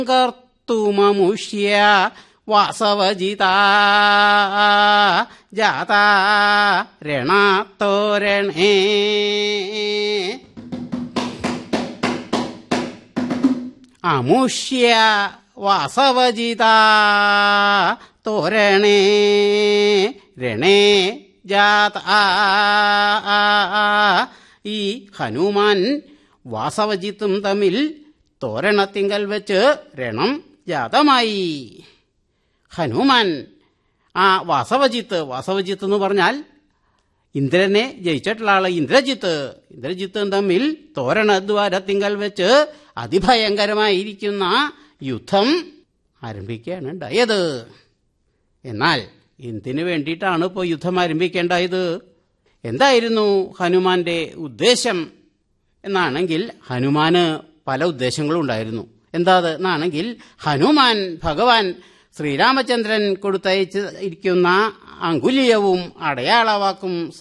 കർത്തുമമുഷ്യ വാസവജിതാ ജാതാ രണത്തോരണേ അമുഷ്യ വാസവജിതാ തോരണേ രണേ ജാത ഈ ഹനുമാൻ വാസവജിത്തും തമ്മിൽ തോരണത്തിങ്കൽ വെച്ച് രണം ജാതമായി ഹനുമാൻ ആ വാസവജിത്ത് വാസവജിത്ത് എന്ന് പറഞ്ഞാൽ ഇന്ദ്രനെ ജയിച്ചിട്ടുള്ള ആള് ഇന്ദ്രജിത്ത് ഇന്ദ്രജിത്തും തമ്മിൽ തോരണദ്വാരത്തിങ്കൽ വെച്ച് അതിഭയങ്കരമായിരിക്കുന്ന യുദ്ധം ആരംഭിക്കുകയാണ് ഉണ്ടായത് എന്നാൽ എന്തിനു വേണ്ടിയിട്ടാണ് ഇപ്പോൾ യുദ്ധം ആരംഭിക്കേണ്ടായത് എന്തായിരുന്നു ഹനുമാന്റെ ഉദ്ദേശം എന്നാണെങ്കിൽ ഹനുമാന് പല ഉദ്ദേശങ്ങളും ഉണ്ടായിരുന്നു എന്താ അത് എന്നാണെങ്കിൽ ഹനുമാൻ ഭഗവാൻ ശ്രീരാമചന്ദ്രൻ കൊടുത്തയച്ച് ഇരിക്കുന്ന അങ്കുലിയവും അടയാളവാക്കും